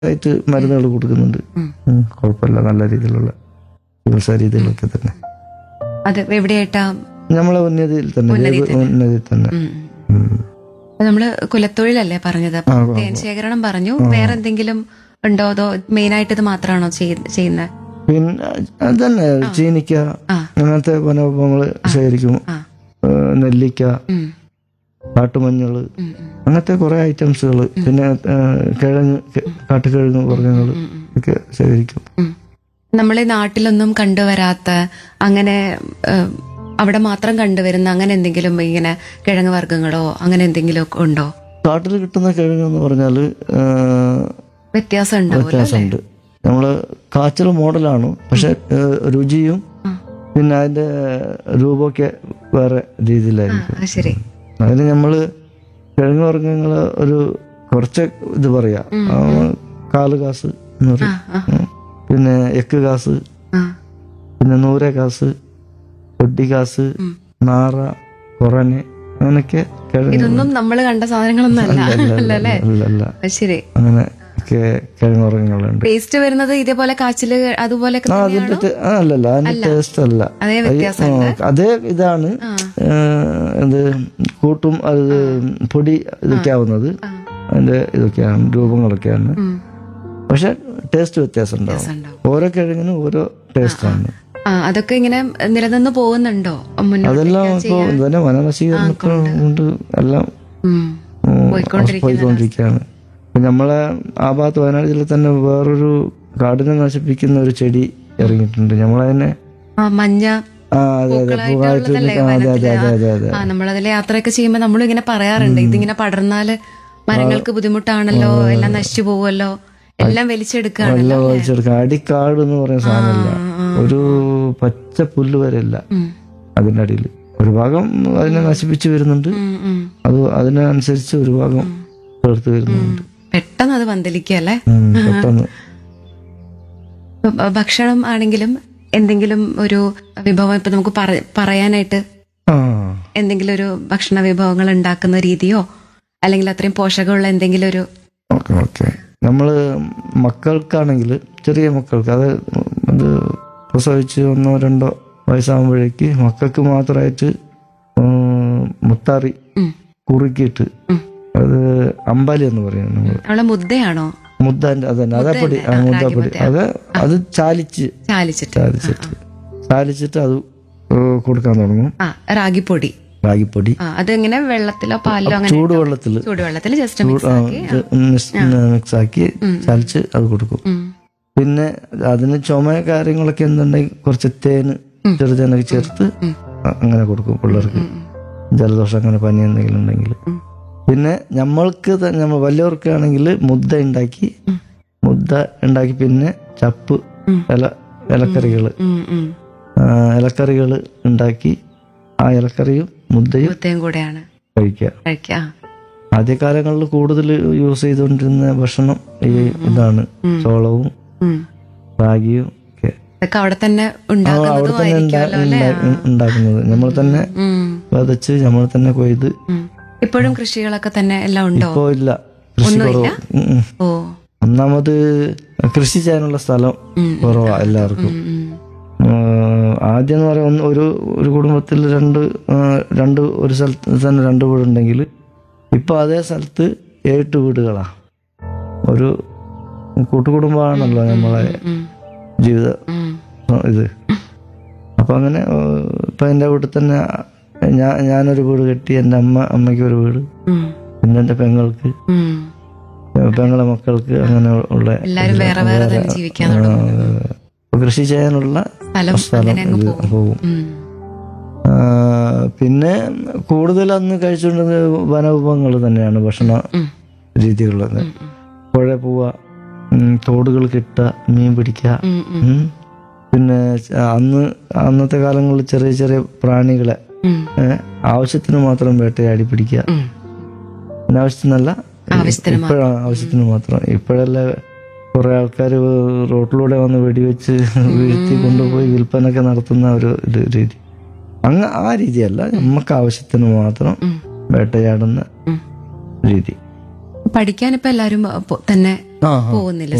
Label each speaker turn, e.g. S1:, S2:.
S1: ആയിട്ട് മരുന്നുകൾ കൊടുക്കുന്നുണ്ട്
S2: ഉം.
S1: ഉം, കുഴപ്പമില്ല നല്ല രീതിയിലുള്ള ചികിത്സാ രീതികളൊക്കെ തന്നെ
S2: അത് എവിടെയായിട്ടാ
S1: നമ്മളെ ഉന്നതിയിൽ തന്നെ
S2: ഉന്നതിയിൽ
S1: ജൈവ ഉന്നതിയിൽ തന്നെ
S2: ഉം.
S1: ഉം.
S2: അപ്പൊ നമ്മള് കുലത്തൊഴിലല്ലേ പറഞ്ഞത് അപ്പൊ
S1: ആ, ആ,
S2: തേൻ ശേഖരണം പറഞ്ഞു വേറെ എന്തെങ്കിലും ഉണ്ടോ അതോ മെയിൻ ആയിട്ട് ഇത് മാത്രമാണോ ചെയ്യുന്നത്
S1: പിന്നെ അതന്നെ ചീനിക്ക
S2: ആ.
S1: അങ്ങനത്തെ വനവിഭവങ്ങൾ ശേഖരിക്കും
S2: ആ.
S1: ഏഹ് നെല്ലിക്ക
S2: ഉം.
S1: കാട്ടുമഞ്ഞള്
S2: ഉം. ഉം.
S1: അങ്ങനത്തെ കുറെ ഐറ്റംസുകൾ പിന്നെ ഏഹ് കിഴങ്ങ് ക- കാട്ടുകിഴങ്ങ് വർഗ്ഗങ്ങൾ ഒക്കെ ശേഖരിക്കും
S2: ഉം. നമ്മളെ നാട്ടിലൊന്നും കണ്ടുവരാത്ത അങ്ങനെ ഏഹ്, അവിടെ മാത്രം കണ്ടുവരുന്ന അങ്ങനെ എന്തെങ്കിലും ഇങ്ങനെ കിഴങ്ങ് വർഗ്ഗങ്ങളോ അങ്ങനെ എന്തെങ്കിലും ഒക്കെ ഉണ്ടോ
S1: കാട്ടിൽ കിട്ടുന്ന കിഴങ്ങ് എന്ന് പറഞ്ഞാല് ഏഹ്
S2: വ്യത്യാസം ഉണ്ടാവുമല്ലോ അല്ലേ
S1: വ്യത്യാസമുണ്ട് നമ്മള് കാച്ചിൽ മോഡലാണ് പക്ഷെ ഏഹ് രുചിയും പിന്നെ അതിന്റെ രൂപമൊക്കെ വേറെ രീതിയിലായിരിക്കും
S2: ആ ശരി
S1: അതിന് നമ്മള് കിഴങ്ങ് വർഗ്ഗങ്ങള് ഒരു കുറച്ച് ഇത് പറയാ ആ, കാല് കാസ് എന്ന് പറയും
S2: ആ
S1: ഉം. പിന്നെ എക്ക് കാസ്
S2: ആ
S1: പിന്നെ നൂര കാസ് ഒഡി കാസ് നാറ കൊറന് അങ്ങനൊക്കെ കിഴങ്ങ്
S2: ഇതൊന്നും നമ്മൾ കണ്ട സാധനങ്ങളൊന്നും അല്ല അല്ല അല്ലേ
S1: അല്ല അല്ല
S2: അത് ശരി
S1: അങ്ങനെ ഒക്കെ കിഴങ്ങ് വർഗ്ഗങ്ങളുണ്ട്
S2: ടേസ്റ്റ് വരുന്നത് ഇതേപോലെ കാച്ചില് അതുപോലെയൊക്കെ
S1: ആ
S2: തന്നെയാണോ
S1: അതിന്റെ ടേ- ആ, അല്ലല്ല അതിന്റെ ടേസ്റ്റ് അല്ല
S2: അതേ വ്യത്യാസം
S1: ആ, അതേ ഇതാണ് ഏഹ്, ഇത് കൂട്ടും അത് പൊടി ഇതൊക്കെ ആവുന്നത് അതിന്റെ ഇതൊക്കെയാണ് രൂപങ്ങളൊക്കെയാണ്
S2: ഉം.
S1: പക്ഷെ ടേസ്റ്റ് വ്യത്യാസം ഉണ്ടാവും
S2: ഉണ്ടാവും.
S1: ഓരോ കിഴങ്ങിനും ഓരോ ടേസ്റ്റാണ്
S2: ആ അതൊക്കെ ഇങ്ങനെ നിലനിന്ന് പോകുന്നുണ്ടോ മുന്നോട്ട്
S1: അതെല്ലാം ഇപ്പൊ തന്നെ വനനശീകരണത്തിൽ കൊണ്ട് എല്ലാം
S2: ഉം.
S1: ഉം,
S2: പോയിക്കൊണ്ടിരിക്കുന്ന
S1: പോയിക്കൊണ്ടിരിക്കുകയാണ് ഇപ്പൊ നമ്മളെ ആ ഭാഗത്ത് വയനാട് ജില്ലയിൽ തന്നെ വേറൊരു കാടിനെ നശിപ്പിക്കുന്ന ഒരു ചെടി ഇറങ്ങിയിട്ടുണ്ട് നമ്മളതിനെ
S2: ആ മഞ്ഞ
S1: ആ അതെ അതെ പൂവായിട്ട്
S2: പൂക്കളായിട്ടുള്ളതല്ലേ
S1: നിൽക്കുന്ന- അതെ അതെ അതെ അതെ അതെ
S2: ആ നമ്മളതിലെ യാത്രയൊക്കെ ചെയ്യുമ്പോ നമ്മളും ഇങ്ങനെ പറയാറുണ്ട് ഇതിങ്ങനെ പടർന്നാല് മരങ്ങൾക്ക് ബുദ്ധിമുട്ടാണല്ലോ എല്ലാം നശിച്ചു പോവുമല്ലോ എല്ലാം വലിച്ചെടുക്കുകയാണല്ലോ
S1: എല്ലാം വലിച്ചെടുക്കാം അടിക്കാട് എന്ന് പറയുന്ന സാധനമില്ല ഒരു പച്ച പുല്ല് വരെ ഇല്ല
S2: ഉം.
S1: അതിന്റെ അടിയിൽ ഒരു ഭാഗം അതിനെ നശിപ്പിച്ചു വരുന്നുണ്ട്
S2: ഉം, ഉം.
S1: അത് അതിനനുസരിച്ച് ഒരു ഭാഗം ചേർത്ത് വരുന്നുണ്ട്
S2: പെട്ടെന്ന് അത് പന്തലിക്കല്ലേ
S1: ഉം, പെട്ടെന്ന്
S2: ഇപ്പൊ ഭ- ഭക്ഷണം ആണെങ്കിലും എന്തെങ്കിലും ഒരു വിഭവം ഇപ്പൊ നമുക്ക് പറ- പറയാനായിട്ട്
S1: ആ
S2: എന്തെങ്കിലും ഒരു ഭക്ഷണ വിഭവങ്ങൾ ഉണ്ടാക്കുന്ന രീതിയോ അല്ലെങ്കിൽ അത്രയും പോഷകമുള്ള എന്തെങ്കിലും ഒരു
S1: ഓക്കെ ഓക്കെ നമ്മള് മക്കൾക്കാണെങ്കിൽ ചെറിയ മക്കൾക്ക് അത് അത് പ്രസവിച്ച് ഒന്നോ രണ്ടോ വയസ്സാകുമ്പോഴേക്ക് മക്കൾക്ക് മാത്രമായിട്ട് ഉം, മുത്താറി
S2: ഉം.
S1: കുറുക്കിയിട്ട്
S2: ഉം.
S1: അത് അമ്പാലി എന്ന് പറയുന്നത് നമ്മൾ
S2: നമ്മളെ മുദ്ദയാണോ
S1: മുദ്ദാന്റെ അതന്നെ അതപ്പൊടി ആ മുദ്ദപ്പൊടി അത് അത് ചാലിച്ച്
S2: ചാലിച്ചിട്ട്
S1: ചാലിച്ചിട്ട് ചാലിച്ചിട്ട് അത് ഏഹ് കൊടുക്കാൻ തുടങ്ങും
S2: ആ റാഗിപ്പൊടി
S1: റാഗിപ്പൊടി
S2: ആ അത് ഇങ്ങനെ വെള്ളത്തിലോ പാലിലോ അങ്ങനെ
S1: ചൂടുവെള്ളത്തിൽ
S2: ചൂടുവെള്ളത്തിൽ ജസ്റ്റ് മിക്സ് ആക്കി
S1: മിക്സ് ആക്കി ചാലിച്ച് അത് കൊടുക്കും
S2: ഉം.
S1: പിന്നെ അതിന് ചുമ കാര്യങ്ങളൊക്കെ എന്തുണ്ടെങ്കിൽ കുറച്ച് തേന് ചെറുതേനൊക്കെ ചേർത്ത് അ- അങ്ങനെ കൊടുക്കും പിള്ളേർക്ക് ജലദോഷം അങ്ങനെ പനി എന്തെങ്കിലും ഉണ്ടെങ്കിൽ പിന്നെ നമ്മൾക്ക് ത- നമ്മ വലിയവർക്കാണെങ്കിൽ മുദ്ദ ഉണ്ടാക്കി മുദ്ദ ഉണ്ടാക്കി പിന്നെ ചപ്പ് ഇല ഇലക്കറികൾ
S2: ഉം, ഉം.
S1: ഇലക്കറികൾ ഉണ്ടാക്കി ആ ഇലക്കറിയും മുദ്ദയും
S2: മുത്തയും കൂടെയാണ്
S1: കഴിക്കുക
S2: കഴിക്കുക ആ.
S1: ആദ്യകാലങ്ങളിൽ കൂടുതൽ യൂസ് ചെയ്തുകൊണ്ടിരുന്ന ഭക്ഷണം ഈ ഇതാണ് ചോളവും
S2: ഉം.
S1: റാഗിയും ഒക്കെ
S2: ഇതൊക്കെ അവിടെ തന്നെ
S1: അവിടെ
S2: ഉണ്ടാക്കുന്നതും
S1: തന്നെ ഉണ്ടാ-
S2: ആയിരിക്കുമല്ലോ അല്ലേ
S1: ഉണ്ടാ- ഉണ്ടാക്കുന്നത് നമ്മൾ തന്നെ
S2: ഉം.
S1: വിതച്ച് നമ്മൾ തന്നെ കൊയ്ത്
S2: ഉം. ഇപ്പോഴും കൃഷികളൊക്കെ തന്നെ എല്ലാം ഉണ്ടോ
S1: ഇപ്പോ ഇല്ല കൃഷി കുറവ് ഉം, ഉം.
S2: ഓ
S1: ഒന്നാമത് കൃഷി ചെയ്യാനുള്ള സ്ഥലം കുറവാ എല്ലാവർക്കും
S2: ഉം, ഉം.
S1: ആഹ് ആദ്യം എന്ന് പറയാൻ ഒന്ന് ഒരു ഒരു കുടുംബത്തിൽ രണ്ട് ആഹ് രണ്ട് ഒരു സ്ഥലത്ത് തന്നെ രണ്ട് വീടുണ്ടെങ്കിൽ ഇപ്പൊ അതേ സ്ഥലത്ത് ഏട്ട് വീടുകളാ ഒരു കൂട്ടുകുടുംബമാണല്ലോ നമ്മളെ
S2: ഉം.
S1: ജീവിത
S2: ഉം.
S1: ഇത് അപ്പൊ അങ്ങനെ ഏഹ്, ഇപ്പൊ എന്റെ വീട്ടിൽ തന്നെ ഞാൻ ഞാനൊരു വീട് കെട്ടി എൻ്റെ അമ്മ അമ്മയ്ക്ക് ഒരു വീട്
S2: ഉം.
S1: പിന്നെ എൻ്റെ പെങ്ങൾക്ക്
S2: ഉം.
S1: ഏഹ്, പെങ്ങളെ മക്കൾക്ക് അങ്ങനെ ഉള്ള
S2: എല്ലാരും വേറെ വേറെ തന്നെ ജീവിക്കാൻ തുടങ്ങും
S1: ഏഹ്, ഇപ്പൊ കൃഷി ചെയ്യാനുള്ള
S2: സ്ഥലം
S1: സ്ഥലം
S2: അങ്ങനെ അങ്ങ്
S1: ഇത്
S2: പോകും
S1: പോകും
S2: ഉം.
S1: ആ, പിന്നെ കൂടുതൽ അന്ന് കഴിച്ചുകൊണ്ടിരുന്നത് വനവിഭവങ്ങൾ തന്നെയാണ് ഭക്ഷണ
S2: ഉം.
S1: രീതികളത് പുഴ പോവുക ഉം, തോടുകൾ കിട്ടുക മീൻ പിടിക്കുക
S2: ഉം, ഉം.
S1: ഉം. പിന്നെ ച- അന്ന് അന്നത്തെ കാലങ്ങളിൽ ചെറിയ ചെറിയ പ്രാണികളെ
S2: ഉം.
S1: ഏ, ആവശ്യത്തിന് മാത്രം വേട്ടയാടി പിടിക്കുക
S2: ഉം.
S1: അനാവശ്യത്തിനല്ല
S2: ആവശ്യത്തിന്
S1: ഇപ്പോഴാണ് ആവശ്യത്തിന് മാത്രം ഇപ്പോഴല്ല കുറെ ആൾക്കാർ റോട്ടിലൂടെ വന്ന് വെടിവെച്ച് വീഴ്ത്തി കൊണ്ടുപോയി വിൽപ്പനയൊക്കെ നടത്തുന്ന ഒരു ഒരു രീതി അങ്ങ് ആ രീതിയല്ല നമുക്ക് ആവശ്യത്തിന് മാത്രം
S2: ഉം.
S1: വേട്ടയാടുന്ന
S2: ഉം.
S1: രീതി
S2: പഠിക്കാൻ ഇപ്പൊ എല്ലാരും പൊ- തന്നെ
S1: ആ ആ.
S2: പോകുന്നില്ല